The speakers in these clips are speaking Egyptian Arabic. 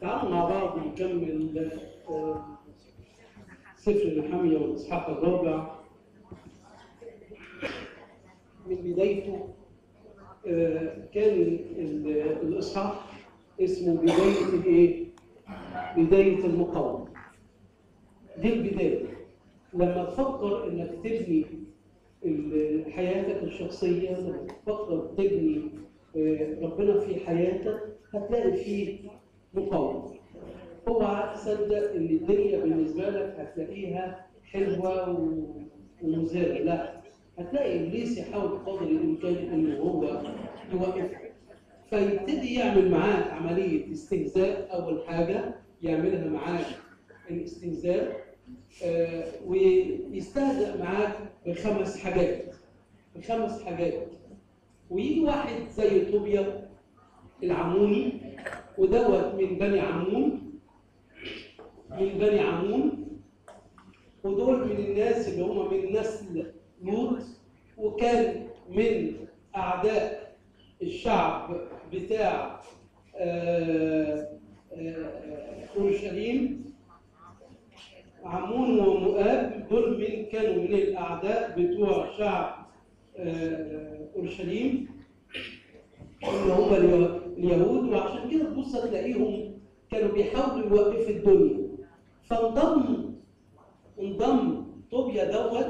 تعالوا مع بعض نكمل آه، سفر الحمية والإصحاح الرابع من بدايته آه، كان ال- الإصحاح اسمه بداية الإيه؟ بداية المقاومة دي البداية لما تفكر إنك تبني ال- حياتك الشخصية لما تفكر تبني آه، ربنا في حياتك هتلاقي فيه مقاومة اوعى تصدق ان الدنيا بالنسبه لك هتلاقيها حلوه و- ومزهره لا هتلاقي ابليس يحاول بقدر الامكان انه هو يوقفك فيبتدي يعمل معاك عمليه استهزاء اول حاجه يعملها معاك الاستهزاء آه، ويستهزأ معاك بخمس حاجات بخمس حاجات ويجي واحد زي طوبيا العموني ودوت من بني عمون من بني عمون ودول من الناس اللي هم من نسل لوط وكان من اعداء الشعب بتاع آه، آه، اورشليم عمون ومؤاب دول من كانوا من الاعداء بتوع شعب آه، اورشليم اللي هم اليه- اليهود وعشان كده تبص تلاقيهم كانوا بيحاولوا يوقفوا الدنيا فانضم انضم طوبيا دوت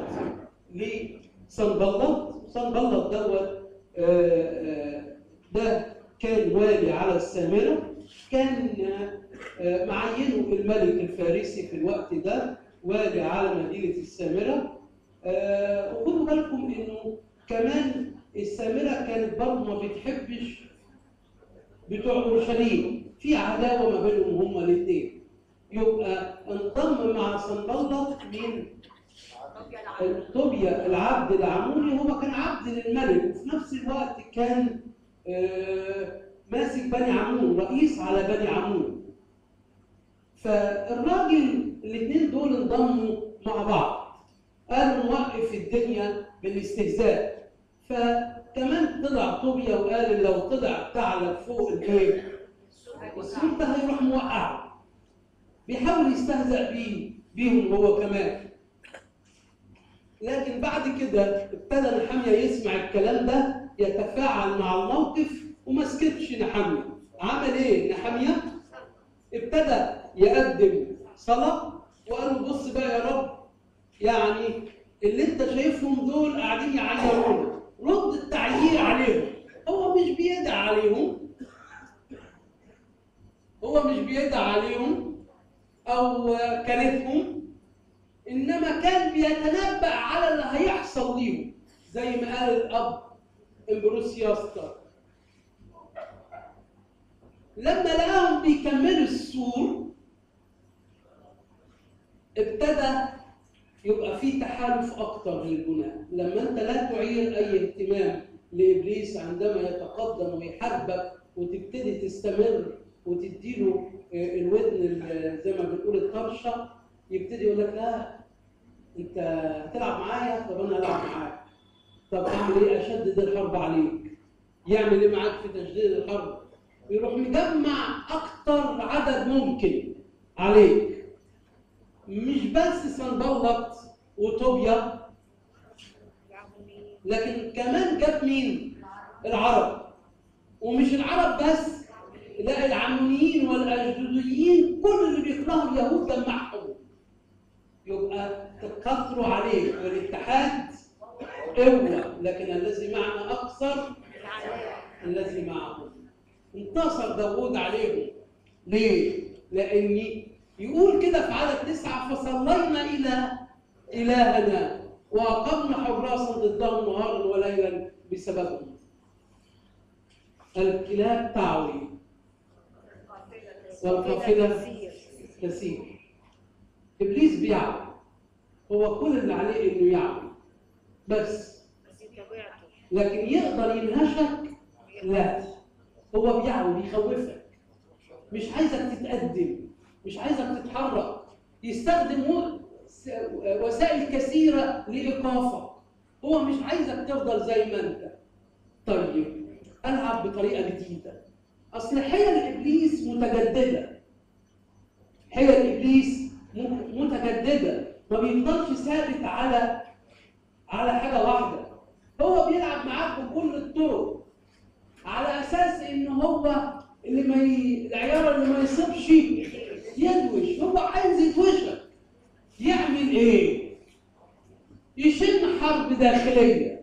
لصنبلط صنبلط دوت آه، آه، ده كان والي على السامره كان آه، معينه الملك الفارسي في الوقت ده والي على مدينه السامره آه، وخدوا بالكم انه كمان السامره كانت برضه ما بتحبش بتوع اورشليم في عداوه ما بينهم هما الاثنين يبقى انضم مع صنبلط من طوبيا العبد العموني هو كان عبد للملك وفي نفس الوقت كان آه، ماسك بني عمون رئيس على بني عمون فالراجل الاثنين دول انضموا مع بعض قالوا نوقف الدنيا بالاستهزاء فكمان طلع طوبيا وقال لو طلع ثعلب فوق الايه السور ده هيروح موقعه بيحاول يستهزأ بيه بيهم هو كمان لكن بعد كده ابتدى نحامية يسمع الكلام ده يتفاعل مع الموقف وما سكتش نحامية عمل ايه نحامية ابتدى يقدم صلاة وقال له بص بقى يا رب يعني اللي انت شايفهم دول قاعدين يعيرونا رد التعيير عليهم هو مش بيدعي عليهم هو مش بيدعي عليهم او كارثهم انما كان بيتنبأ على اللي هيحصل ليهم زي ما قال الاب امبروسياستر لما لقاهم بيكملوا السور ابتدى يبقى في تحالف اكتر للبناء لما انت لا تعير اي اهتمام لابليس عندما يتقدم ويحاربك وتبتدي تستمر وتديله آه، الودن ال- زي ما بنقول الطرشه يبتدي يقول لك لا انت هتلعب معايا طب انا هلعب معاك طب اعمل ايه اشدد الحرب عليك يعمل ايه معاك في تشديد الحرب يروح مجمع اكتر عدد ممكن عليك مش بس سنبلط وطوبيا لكن كمان جاب مين العرب ومش العرب بس لا العمونيين والاجدوديين كل اللي بيكرهوا اليهود جمعهم يبقى تكثروا عليه والاتحاد قوة لكن الذي معنا أكثر الذي معهم انتصر داوود عليهم ليه؟ لأن يقول كده في عدد تسعة فصلينا إلى إلهنا وأقمنا حراسا ضدهم نهارا وليلا بسببهم الكلاب تعوي والقافلة كثير إبليس بيعوي هو كل اللي عليه إنه يعوي بس لكن يقدر ينهشك لا هو بيعوي بيخوفك مش عايزك تتقدم مش عايزك تتحرك يستخدم و- س- وسائل كثيرة لإيقافك هو مش عايزك تفضل زي ما أنت طيب ألعب بطريقة جديدة أصل حيل إبليس متجددة حيل ابليس م- متجدده ما بيفضلش ثابت على على حاجه واحده هو بيلعب معاك بكل الطرق على اساس ان هو اللي ما ي... العيار اللي ما يصيبش يدوش هو عايز يدوشك يعمل ايه يشن حرب داخليه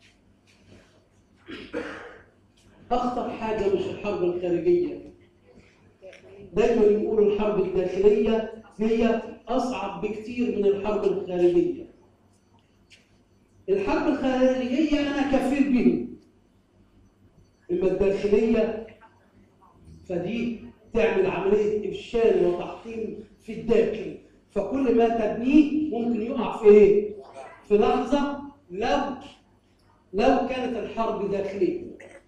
اخطر حاجه مش الحرب الخارجيه دايما يقولوا الحرب الداخليه هي اصعب بكتير من الحرب الخارجيه الحرب الخارجيه انا كفيل بهم اما الداخليه فدي تعمل عمليه افشال وتحطيم في الداخل فكل ما تبنيه ممكن يقع في ايه؟ في لحظه لو لو كانت الحرب داخليه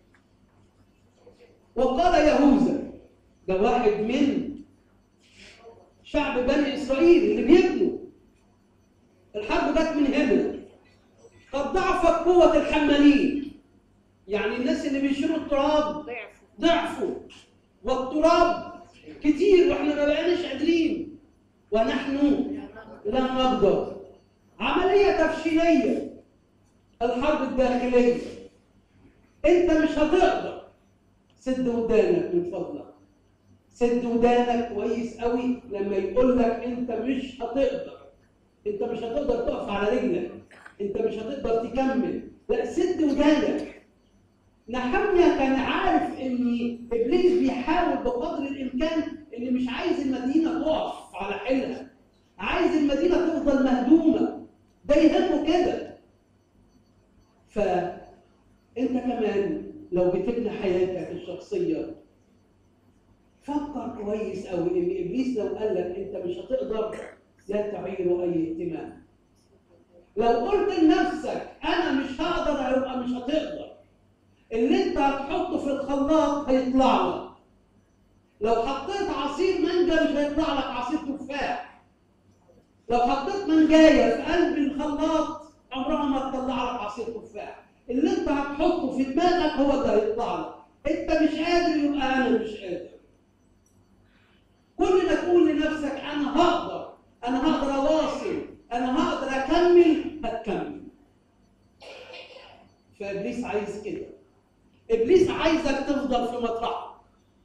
وقال يهوذا ده واحد من شعب بني اسرائيل اللي بيبنوا الحرب جت من هنا قد ضعفت قوه الحمالين يعني الناس اللي بيشيلوا التراب ضعفوا ضعفوا والتراب كتير واحنا ما بقيناش قادرين ونحن لا نقدر عمليه تفشيليه الحرب الداخليه انت مش هتقدر سد ودانك من فضلك سد ودانك كويس قوي لما يقول لك انت مش هتقدر انت مش هتقدر تقف على رجلك انت مش هتقدر تكمل لا سد ودانك نحمية كان عارف ان ابليس بيحاول بقدر الامكان ان مش عايز المدينه تقف على حيلها عايز المدينه تفضل مهدومه ده يهمه كده فانت كمان لو بتبني حياتك الشخصيه فكر كويس قوي ان ابليس لو قال لك انت مش هتقدر لا تعيره اي اهتمام لو قلت لنفسك انا مش هقدر يبقى مش هتقدر اللي انت هتحطه في الخلاط هيطلع لك لو حطيت عصير مانجا مش هيطلع لك عصير تفاح لو حطيت مانجايه في قلب الخلاط عمرها ما تطلع لك عصير تفاح اللي انت هتحطه في دماغك هو اللي هيطلع لك انت مش قادر يبقى انا مش قادر كل ما تقول لنفسك انا هقدر انا هقدر اواصل انا هقدر اكمل هتكمل فابليس عايز كده ابليس عايزك تفضل في مطرحك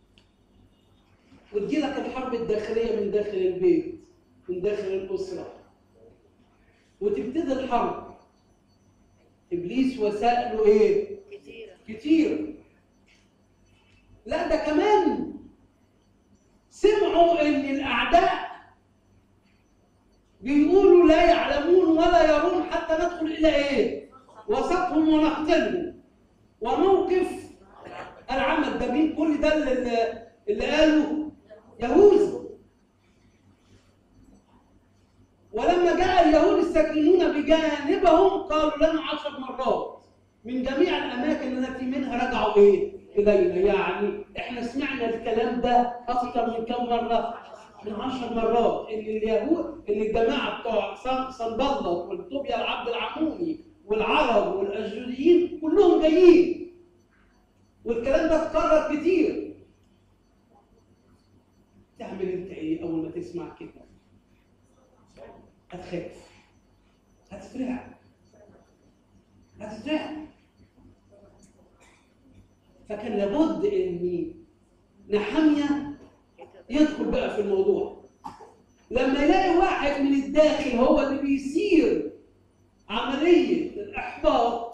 وتجيلك الحرب الداخليه من داخل البيت من داخل الاسره وتبتدي الحرب ابليس وسائله ايه كتيرة كتير لا ده كمان سمعوا ان الاعداء بيقولوا لا يعلمون ولا يرون حتى ندخل الى ايه وسطهم ونقتلهم وموقف العمل ده مين كل ده اللي, اللي قاله يهوذا ولما جاء اليهود الساكنون بجانبهم قالوا لنا عشر مرات من جميع الاماكن التي منها رجعوا ايه الينا يعني احنا سمعنا الكلام ده اكثر من كم مره من عشر مرات ان اليهود ان الجماعه بتوع صن- صنبلط والطوبيا العبد العموني والعرب والاشجوريين كلهم جايين والكلام ده اتكرر كتير تعمل انت ايه اول ما تسمع كده هتخاف هتترعب هتترعب فكان لابد ان نحمية يدخل بقى في الموضوع لما يلاقي واحد من الداخل هو اللي بيسير عملية الإحباط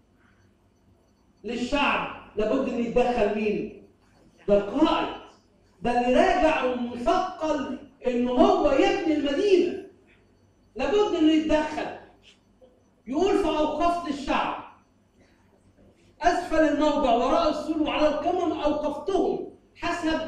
للشعب لابد ان يتدخل مين؟ ده القائد ده اللي راجع ومثقل ان هو يبني المدينه لابد انه يتدخل يقول فاوقفت الشعب اسفل الموضع وراء السور وعلى القمم اوقفتهم حسب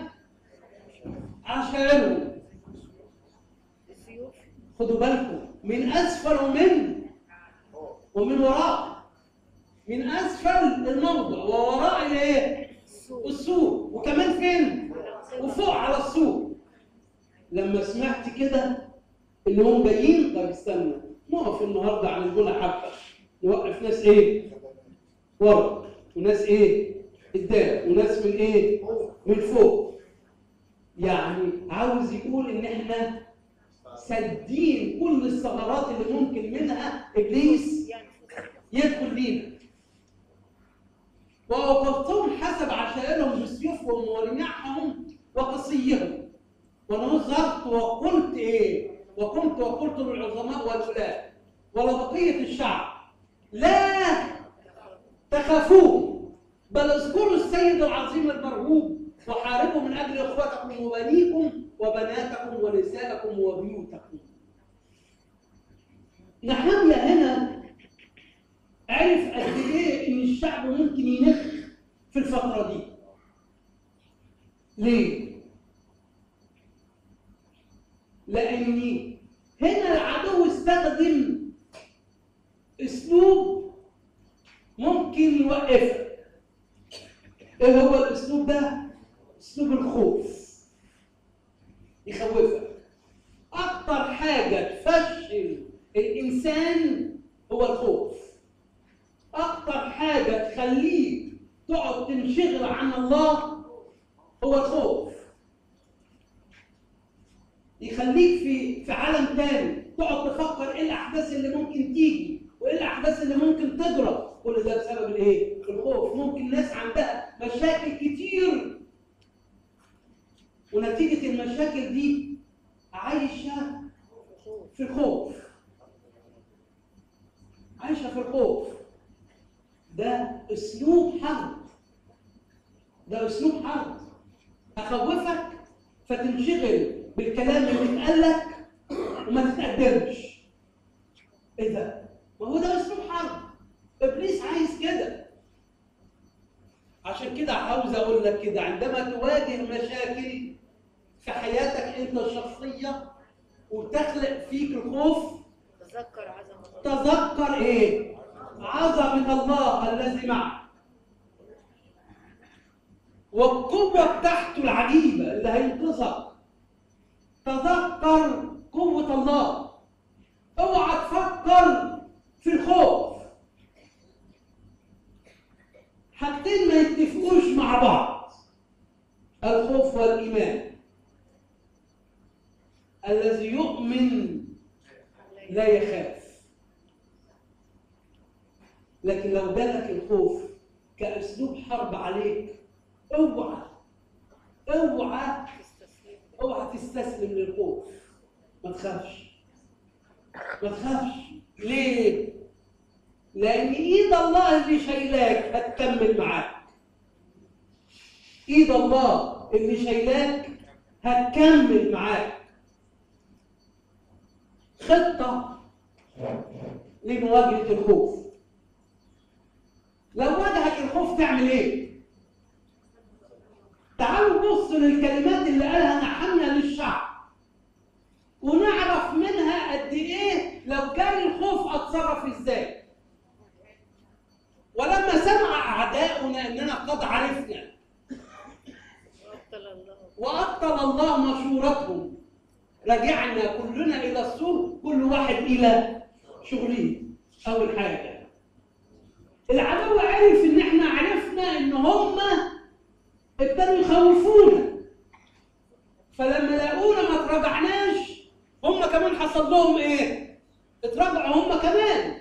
عشائرهم السيوف خدوا بالكم من اسفل ومن ومن وراء من اسفل الموضع ووراء الايه السوق السور وكمان فين وفوق على السور لما سمعت كده انهم جايين طب استنى نقف النهارده على الجنة حبه نوقف ناس ايه ورا وناس ايه قدام وناس من ايه من فوق يعني عاوز يقول ان احنا سادين كل الثغرات اللي ممكن منها ابليس يعني يدخل لينا وأوقفتهم حسب عشائرهم بسيوفهم ورماحهم وقصيهم ونظرت وقلت ايه وقمت وقلت للعظماء والولاة ولبقية الشعب لا تخافوه بل اذكروا السيد العظيم المرهوب وحاربوا من اجل اخوتكم وبنيكم وبناتكم ونسائكم وبيوتكم نحمية هنا عرف قد ايه ان الشعب ممكن ينخ في الفتره دي ليه لان هنا العدو استخدم اسلوب ممكن يوقفك ايه هو الاسلوب ده اسلوب الخوف يخوفك اكتر حاجه تفشل الانسان هو الخوف اكتر حاجه تخليك تقعد تنشغل عن الله هو الخوف يخليك في في عالم تاني تقعد تفكر ايه الاحداث اللي ممكن تيجي وايه الاحداث اللي ممكن تجرى كل ده بسبب الايه الخوف ممكن ناس عندها مشاكل كتير ونتيجه المشاكل دي عايشه في الخوف عايشه في الخوف ده اسلوب حرب ده اسلوب حرب اخوفك فتنشغل بالكلام اللي اتقال لك وما تتقدمش ايه ده ما هو ده اسلوب حرب ابليس عايز كده عشان كده عاوز اقول لك كده عندما تواجه مشاكل في حياتك انت الشخصيه وتخلق فيك الخوف تذكر عظمة الله تذكر ايه عظمه الله الذي معك والقوه بتاعته العجيبه اللي هينقذك تذكر قوه الله اوعى تفكر في الخوف حاجتين ما يتفقوش مع بعض الخوف والايمان الذي يؤمن لا يخاف لكن لو جالك الخوف كاسلوب حرب عليك اوعى اوعى تستسلم اوعى تستسلم للخوف ما تخافش ما تخافش ليه لان ايد الله اللي شايلاك هتكمل معاك ايد الله اللي شايلاك هتكمل معاك خطه لمواجهه الخوف لو واجهك الخوف تعمل ايه تعالوا نبص للكلمات اللي قالها نحمنا للشعب ونعرف منها قد ايه لو كان الخوف اتصرف ازاي ولما سمع اعداؤنا اننا قد عرفنا وأبطل الله وابطل الله مشورتهم رجعنا كلنا الى السور كل واحد الى شغله اول حاجه العدو عرف ان احنا عرفنا ان هم ابتدوا يخوفونا فلما لاقونا ما تراجعناش هم كمان حصل لهم ايه اتراجعوا هم كمان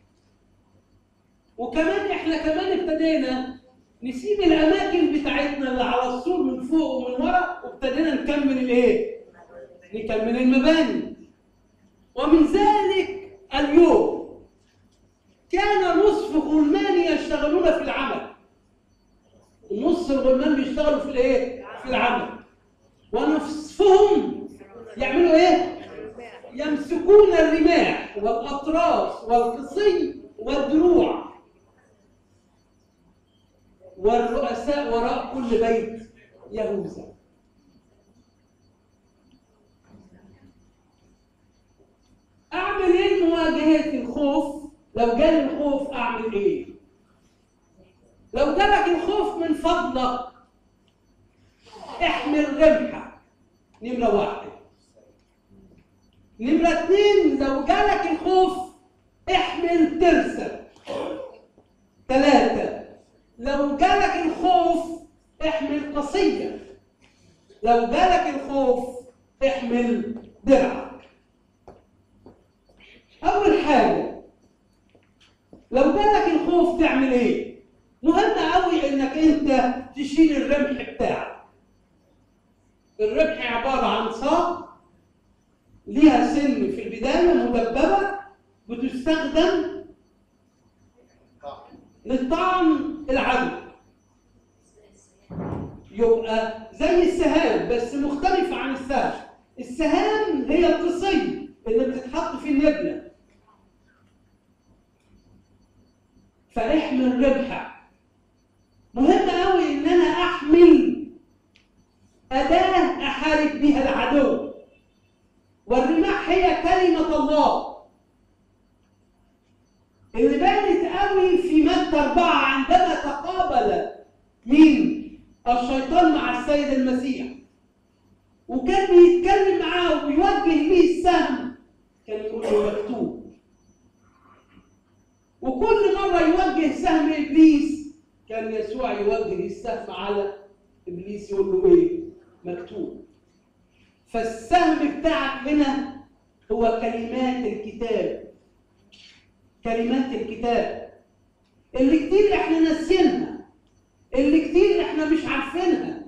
وكمان احنا كمان ابتدينا نسيب الاماكن بتاعتنا اللي على السور من فوق ومن ورا وابتدينا نكمل الايه نكمل المباني ومن ذلك اليوم كان نصف غلمان يشتغلون في العمل النص الغلمان بيشتغلوا في الايه في العمل ونصفهم يعملوا ايه الرماح يمسكون الرماح والاطراس والقصي والدروع والرؤساء وراء كل بيت يهوذا اعمل ايه لمواجهه الخوف لو جالي الخوف اعمل ايه لو جالك الخوف من فضلك احمل رمحك نمره واحد نمرة اتنين لو جالك الخوف احمل ترسة ثلاثة لو جالك الخوف احمل قصية لو جالك الخوف احمل درعك اول حاجه لو جالك الخوف تعمل ايه مهم قوي انك انت تشيل الرمح بتاعك الرمح عباره عن صاج ليها سن في البدايه مدببه بتستخدم للطعن العدو يبقى زي السهام بس مختلفة عن السهم السهام هي القصي اللي بتتحط في النبلة فاحمل ربحة مهم قوي ان انا احمل اداة احارب بها العدو والرماح هي كلمة الله اللي بانت قوي في مادة أربعة عندما تقابل مين؟ الشيطان مع السيد المسيح وكان بيتكلم معاه وبيوجه ليه السهم كان يقول له مكتوب وكل مرة يوجه سهم إبليس كان يسوع يوجه السهم على إبليس يقول له إيه؟ مكتوب فالسهم بتاعك هنا هو كلمات الكتاب كلمات الكتاب اللي كتير احنا ناسينها اللي كتير احنا مش عارفينها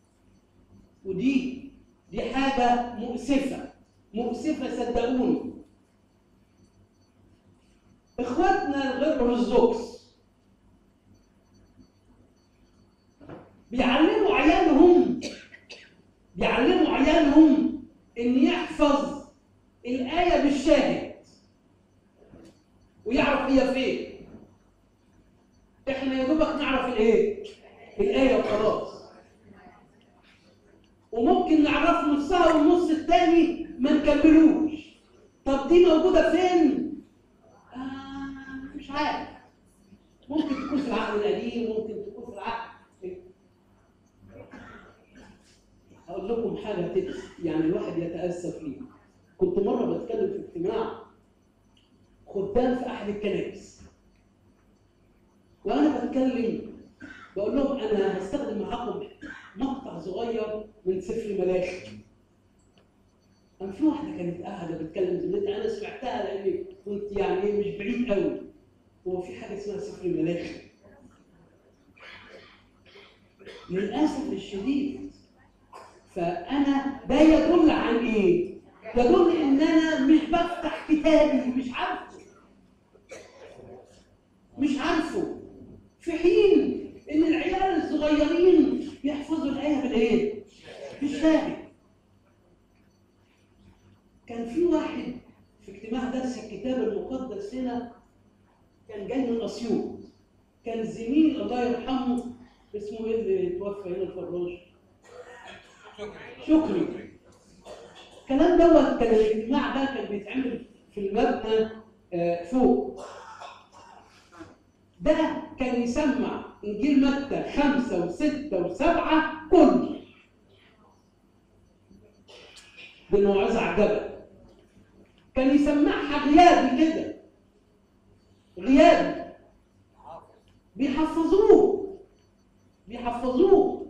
ودي دي حاجة مؤسفة مؤسفة صدقوني اخواتنا الغير ارثوذكس بيعلموا عيالهم بيعلموا عيالهم ان يحفظ الآية بالشاهد ويعرف هي فين احنا يا دوبك نعرف الايه الايه وخلاص وممكن نعرف نصها والنص الثاني ما نكملوش طب دي موجوده فين آه مش عارف ممكن تكون في العقل القديم ممكن تكون في العقل هقول لكم حاجه تأس يعني الواحد يتاسف ليها كنت مره بتكلم في اجتماع خدام في احد الكنائس وانا بتكلم بقول لهم انا هستخدم معاكم مقطع صغير من سفر ملاخي كان في واحده كانت قاعده بتكلم زميلتي انا سمعتها لاني كنت يعني إيه مش بعيد قوي هو في حاجه اسمها سفر ملاخي للاسف الشديد فانا ده يدل عن ايه؟ يدل ان انا مش بفتح كتابي مش عارفه مش عارفه في حين ان العيال الصغيرين يحفظوا الايه بالايه؟ بالشاهد كان في واحد في اجتماع درس الكتاب المقدس هنا كان جاي من اسيوط كان زميل الله يرحمه اسمه ايه اللي توفى هنا الفراش؟ شكري الكلام دوت كان الاجتماع ده كان بيتعمل في المبنى آه، فوق ده كان يسمع انجيل متى خمسه وسته وسبعه كله بالموعظه على الجبل كان يسمعها غيابي كده غيابي بيحفظوه بيحفظوه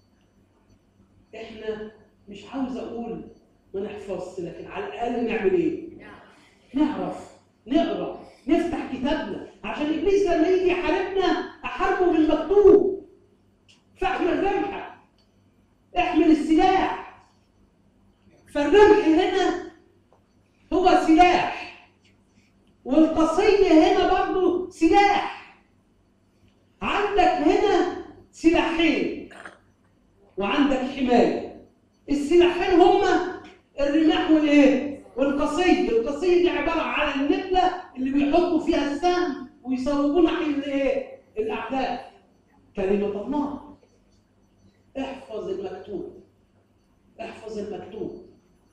احنا مش عاوز اقول ما نحفظش لكن على الاقل نعمل ايه؟ نعرف نقرا نفتح كتابنا عشان ابليس لما يجي يحاربنا احاربه بالمكتوب فاحمل رمحك احمل السلاح فالرمح هنا هو سلاح والقصي هنا برضه سلاح عندك هنا سلاحين وعندك حمايه السلاحين هما الرماح والايه والقصي القصي دي عباره عن النبله اللي بيحطوا فيها السهم ويصوبوا ناحيه الايه الاعداء كلمه الله احفظ المكتوب احفظ المكتوب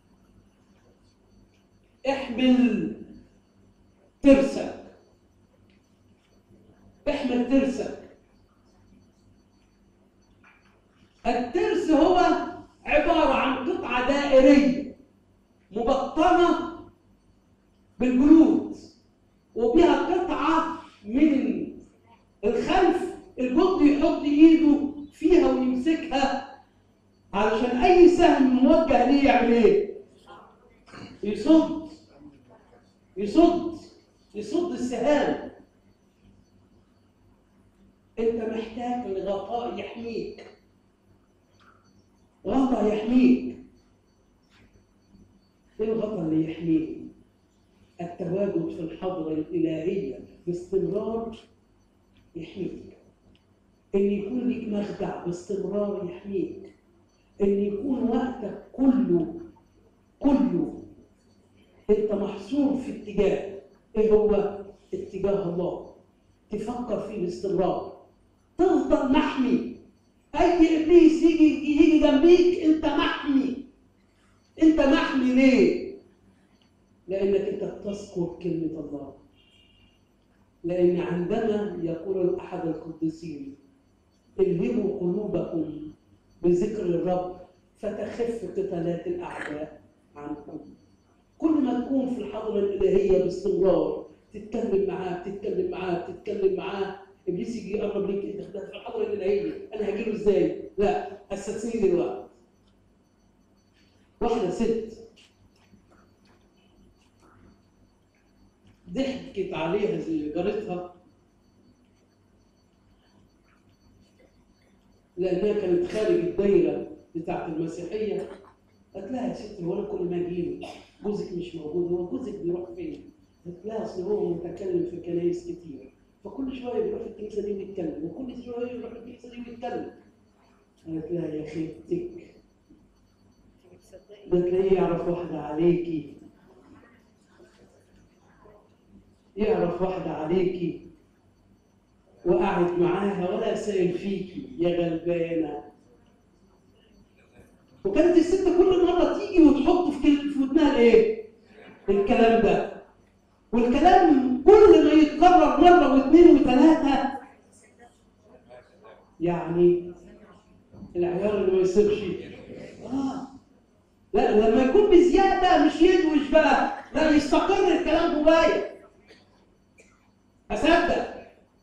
احمل ترسك احمل ترسك الترس هو عبارة عن قطعة دائرية مبطنة بالجلود وبها قطعة من الخلف الجند يحط ايده فيها ويمسكها علشان اي سهم موجه ليه يعمل ايه يصد يصد يصد السهام انت محتاج لغطاء يحميك غطاء يحميك ايه الغطاء اللي يحميك التواجد في الحضرة الإلهية باستمرار يحميك إن يكون لك مخدع باستمرار يحميك إن يكون وقتك كله كله أنت محصور في اتجاه إيه هو اتجاه الله تفكر فيه باستمرار تفضل محمي أي إبليس يجي يجي جنبيك أنت محمي أنت محمي ليه؟ لأنك أنت بتذكر كلمة الله لأن عندما يقول أحد القديسين الهموا قلوبكم بذكر الرب فتخف قتالات الأعداء عنكم كل ما تكون في الحضرة الإلهية باستمرار تتكلم معاه تتكلم معاه تتكلم معاه ابليس يجي يقرب ليك انت في الحضره الالهيه انا هجيله ازاي؟ لا استثني دلوقتي واحده ست ضحكت عليها زي جارتها لانها كانت خارج الدايره بتاعت المسيحيه قالت لها يا ستي هو انا كل ما اجيله جوزك مش موجود هو جوزك بيروح فين؟ قالت لها اصل هو متكلم في كنايس كتير فكل شويه بيروح الكنيسه دي ويتكلم وكل شويه يروح الكنيسه دي ويتكلم قالت لها يا خيبتك انت بتصدقي ده تلاقيه يعرف واحدة عليكي يعرف واحدة عليكي وقعد معاها ولا سائل فيكي يا غلبانة وكانت الست كل مرة تيجي وتحط في كل- في ودنها الايه؟ الكلام ده والكلام كل ما يتكرر مرة واثنين وثلاثة يعني العيار اللي ما يصيبش آه. لا لما يكون بزياده مش يدوش بقى لا يستقر الكلام جوايا اصدق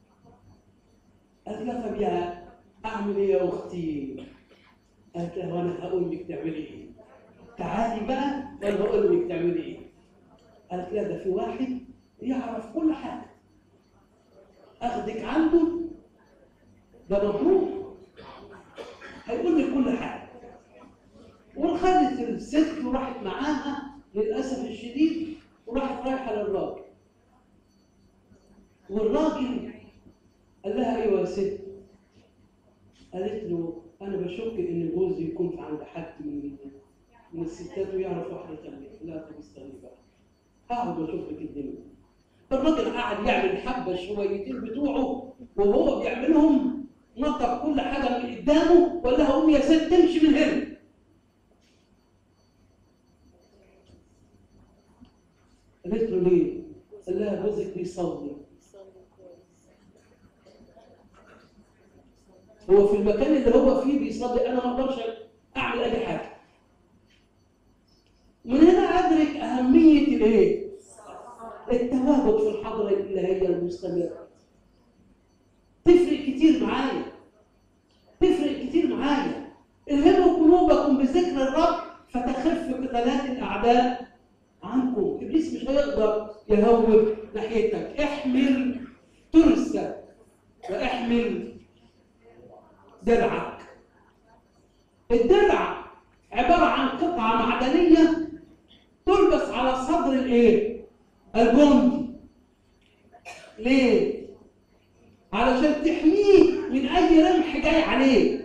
قالت لها طب يا اعمل ايه يا اختي؟ قالت لها وانا هقول لك تعملي ايه؟ تعالي بقى وانا هقول لك تعملي ايه؟ قالت لها ده في واحد يعرف كل حاجه اخدك عنده ده مبروك هيقول لك كل حاجه وخدت الست وراحت معاها للاسف الشديد وراحت رايحه للراجل والراجل قال لها ايوه يا ست قالت له انا بشك ان جوزي يكون في عند حد من من الستات ويعرف واحده ثانيه لا طب استني بقى هقعد واشوف لك الدنيا الراجل قعد يعمل حبه شويتين بتوعه وهو بيعملهم نطق كل حاجه من قدامه وقال لها قومي يا ست تمشي من هنا قالت له ليه؟ قال لها جوزك بيصلي بتصلي كويس هو في المكان اللي هو فيه بيصلي انا ما اقدرش اعمل اي حاجه من هنا ادرك اهميه الايه؟ التواجد في الحضره الالهيه المستمره تفرق كتير معايا تفرق كتير معايا الهموا قلوبكم بذكر الرب فتخف قتالات الاعداء عنكم ابليس مش هيقدر يهوب ناحيتك احمل ترسك واحمل درعك الدرع عبارة عن قطعة معدنية تلبس على صدر الايه؟ الجندي ليه؟ علشان تحميه من أي رمح جاي عليه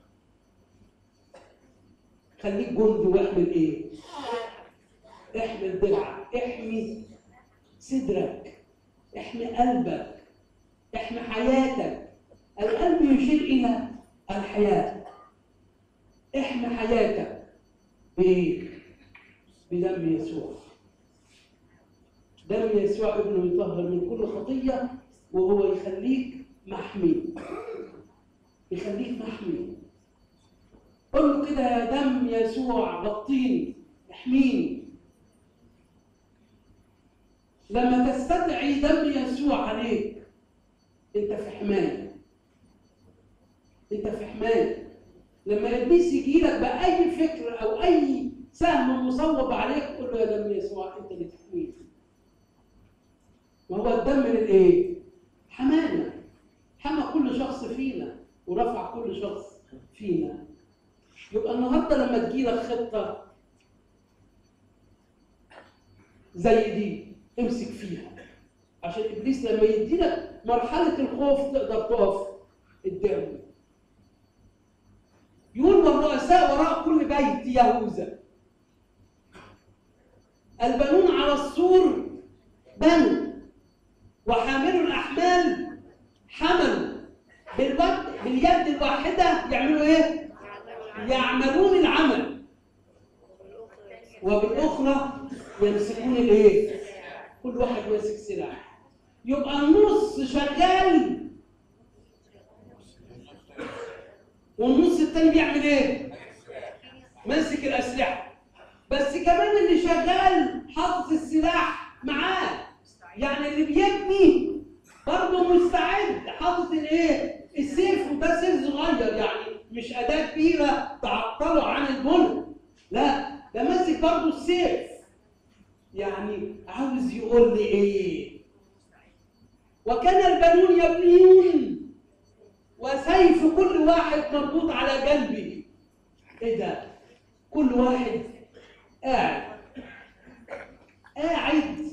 خليك جندي واحمل ايه؟ احمل درعك احمي صدرك احمي قلبك احمي حياتك القلب يشير إلى الحياة احمي حياتك بإيه؟ بدم يسوع دم يسوع ابنه يطهر من كل خطية وهو يخليك محمي يخليك محمي قل له كده يا دم يسوع غطيني احميني لما تستدعي دم يسوع عليك انت في حمايه انت في حمايه لما ابليس يجي لك باي فكر او اي سهم مصوب عليك قول له يا دم يسوع انت اللي تحميني ما هو الدم من الايه؟ حمانا حمى كل شخص فينا ورفع كل شخص فينا يبقى النهارده لما تجيلك خطه زي دي امسك فيها عشان ابليس لما يديلك مرحله الخوف تقدر تقف قدامه يقول والرؤساء وراء كل بيت يهوذا البنون على السور بنوا وحاملوا الاحمال حملوا بالود باليد الواحده يعملوا ايه؟ يعملون العمل وبالاخرى يمسكون الايه؟ كل واحد ماسك سلاح يبقى النص شغال والنص التاني بيعمل ايه؟ ماسك الاسلحه بس كمان اللي شغال حاطط السلاح معاه يعني اللي بيبني برضه مستعد حاطط الايه؟ السيف وده سيف صغير يعني مش اداه كبيره تعطله عن البنى لا ده ماسك برضه السيف يعني عاوز يقول لي ايه؟ وكان البنون يبنيون وسيف كل واحد مربوط على جنبه ايه ده؟ كل واحد قاعد قاعد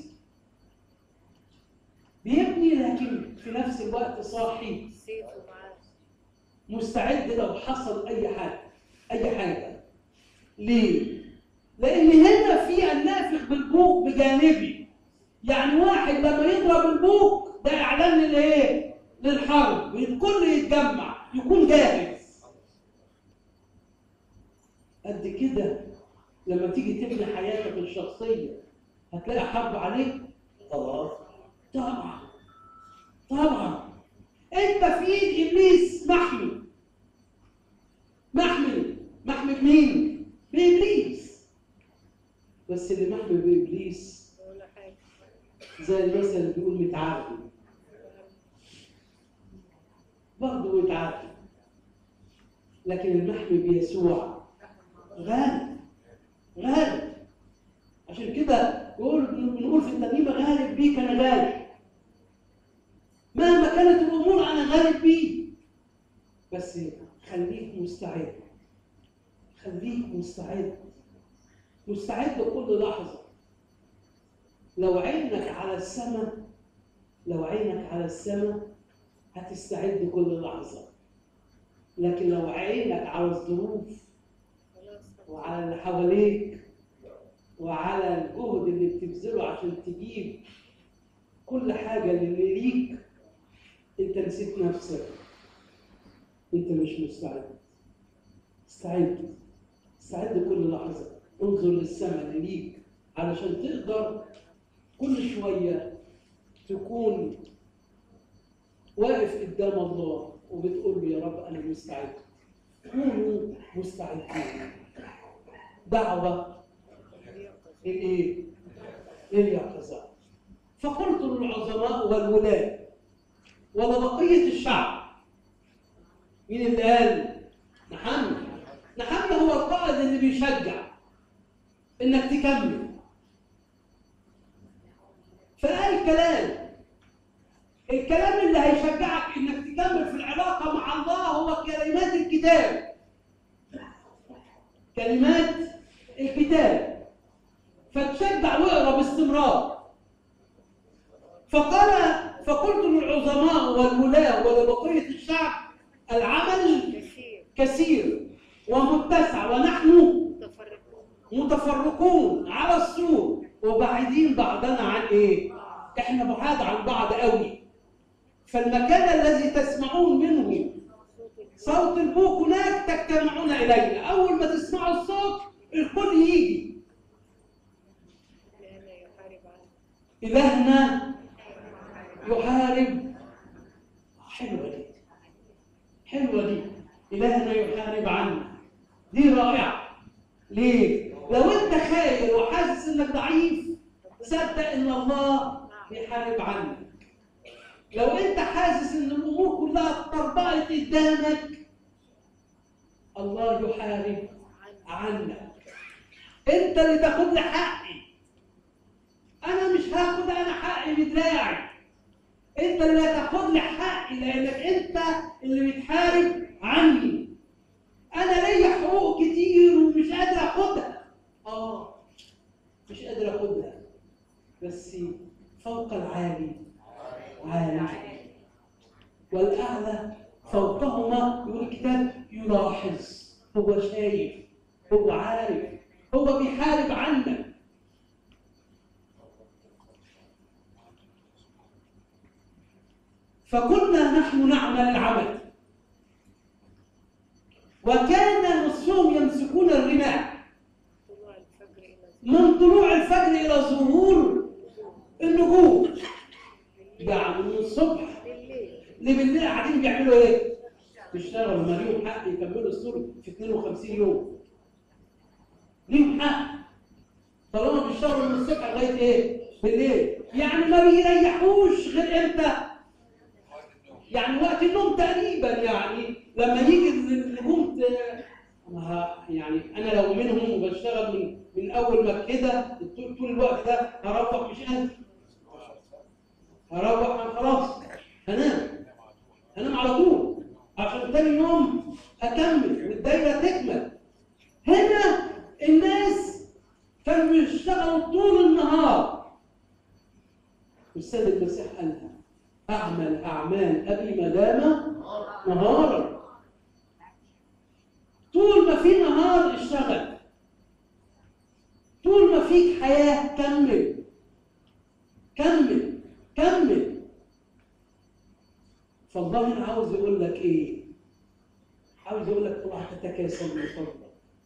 بيبني لكن في نفس الوقت صاحي سيف ومعاه مستعد لو حصل اي حاجه اي حاجه ليه لان هنا في النافخ بالبوق بجانبي يعني واحد لما يضرب البوق ده اعلان للايه للحرب الكل يتجمع يكون جاهز قد كده لما تيجي تبني حياتك الشخصيه هتلاقي حرب عليك طبعا طبعا طبعا انت في ايد ابليس محمي محمي محمي بمين؟ بابليس بس اللي محمي بابليس ولا حاجة زي المثل اللي بيقول متعافي برضه متعافي لكن المحمي بيسوع غالب غالب عشان كده بيقول بنقول في الترنيمه غالب بيك انا غالب مهما كانت الامور انا غالب بيه بس خليك مستعد خليك مستعد مستعد كل لحظه لو عينك على السماء لو عينك على السماء هتستعد كل لحظه لكن لو عينك على الظروف خلاص وعلى اللي حواليك وعلى الجهد اللي بتبذله عشان تجيب كل حاجة اللي ليك انت نسيت نفسك انت مش مستعد استعد استعد كل لحظة انظر للسماء اللي ليك علشان تقدر كل شوية تكون واقف قدام الله وبتقول له يا رب أنا مستعد كونوا مستعدين دعوة للإيه؟ لليقظة فقلت للعظماء والولاة ولبقية الشعب مين اللي قال؟ نحن نحن هو القائد اللي بيشجع انك تكمل فقال كلام الكلام اللي هيشجعك انك تكمل في العلاقه مع الله هو كلمات الكتاب كلمات الكتاب فتشجع واقرا باستمرار فقال فقلت للعظماء والولاة ولبقية الشعب العمل كثير كثير ومتسع ونحن متفرقون متفرقون على السور وبعيدين بعضنا عن ايه؟ احنا بعاد عن بعض قوي فالمكان الذي تسمعون منه صوت صوت البوق هناك تجتمعون الينا اول ما تسمعوا الصوت الكل يجي لأنه يحارب عنه الهنا يحارب حلوه دي حلوه دي الهنا يحارب عنا دي رائعه ليه لو انت خايف وحاسس انك ضعيف صدق ان الله بيحارب عنك لو انت حاسس ان الامور كلها اتطربقت قدامك الله يحارب عنك عنك انت اللي تاخد لي حقي انا مش هاخد انا حقي بدراعي انت اللي هتاخد لي حقي لانك انت اللي بتحارب عني انا ليا حقوق كتير ومش قادر اخدها اه مش قادر اخدها بس فوق العالي عالي والاعلى فوقهما يقول الكتاب يلاحظ هو شايف هو عارف هو بيحارب عنك فكنا نحن نعمل العمل وكان نصفهم يمسكون الرماح طلوع الفجر إلى من طلوع الفجر الى ظهور النجوم يعني من الصبح بالليل لبالليل قاعدين بيعملوا ايه؟ بيشتغلوا ما ليهم حق يكملوا السور في 52 يوم. ليهم حق. طالما بيشتغلوا من الصبح لغايه ايه؟ بالليل. يعني ما بيريحوش غير امتى؟ يعني وقت النوم تقريبا يعني لما يجي النجوم ت- ما- يعني انا لو منهم وبشتغل من من اول ما كده طول طول الوقت ده هروح مش قادر هروح خلاص هنام هنام على طول عشان تاني يوم اكمل والدايره تكمل هنا الناس كانوا بيشتغلوا طول النهار والسيد المسيح قالها اعمل اعمال ابي ما دام نهارا طول ما في نهار اشتغل طول ما فيك حياه كمل كمل كمل فالله هنا عاوز يقول لك ايه؟ عاوز يقول لك اوعى تتكاسل من فضلك.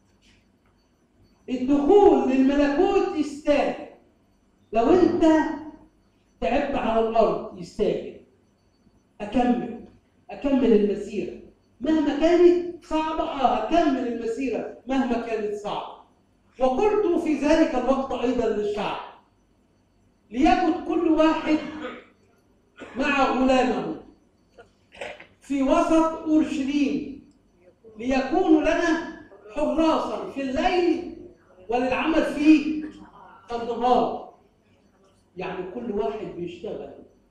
الدخول للملكوت يستاهل. لو انت تعبت على الارض يستاهل. اكمل اكمل المسيره مهما كانت صعبه اه اكمل المسيره مهما كانت صعبه. وقلت في ذلك الوقت ايضا للشعب ليكن كل واحد مع غلامه في وسط اورشليم ليكونوا لنا حراسا في الليل وللعمل في النهار يعني كل واحد بيشتغل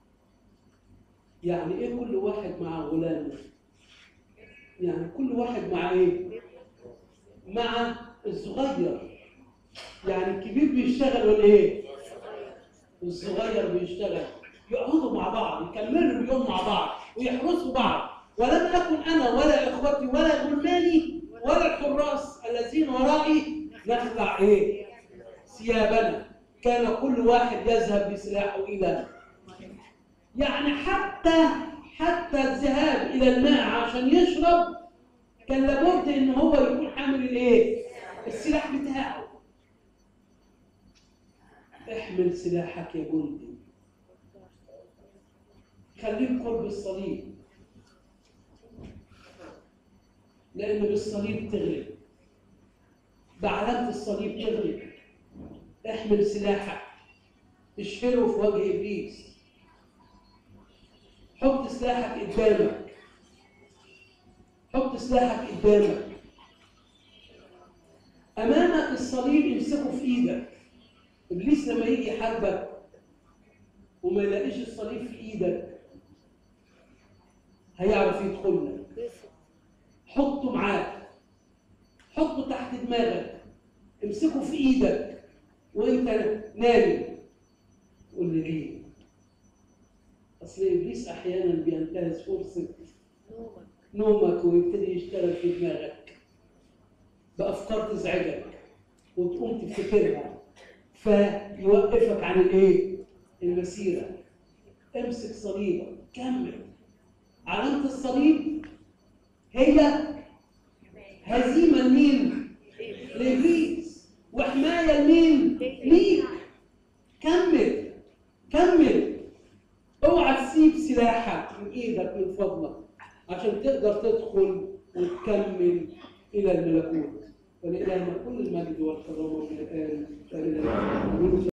يعني ايه كل واحد مع غلامه يعني كل واحد مع ايه مع الصغير يعني الكبير بيشتغل ولا ايه والصغير بيشتغل يقعدوا مع بعض يكملوا اليوم مع بعض ويحرسوا بعض ولم اكن انا ولا اخوتي ولا غلماني ولا الحراس الذين ورائي نخلع ايه؟ ثيابنا كان كل واحد يذهب بسلاحه الى يعني حتى حتى الذهاب الى الماء عشان يشرب كان لابد ان هو يكون حامل الايه؟ السلاح بتاعه احمل سلاحك يا جندي خليك قرب الصليب لأن بالصليب تغلب بعلامة الصليب تغلب احمل سلاحك اشهره في وجه إبليس حط سلاحك قدامك حط سلاحك قدامك أمامك الصليب امسكه في إيدك إبليس لما يجي يحاربك وما يلاقيش الصليب في إيدك هيعرف يدخل لك بيصل حطه معاك حطه تحت دماغك امسكه في ايدك وانت نايم قول لي ليه اصل ابليس احيانا بينتهز فرصه نومك نومك ويبتدي يشتغل في دماغك بافكار تزعجك وتقوم تفتكرها فيوقفك عن الايه المسيره امسك صليبك كمل علامه الصليب هي هزيمه لمين لابليس وحمايه لمين ليك كمل كمل اوعى تسيب سلاحك من ايدك من فضلك عشان تقدر تدخل وتكمل الى الملكوت ولإلهنا كل المجد والكرامه في الان والى الأبد.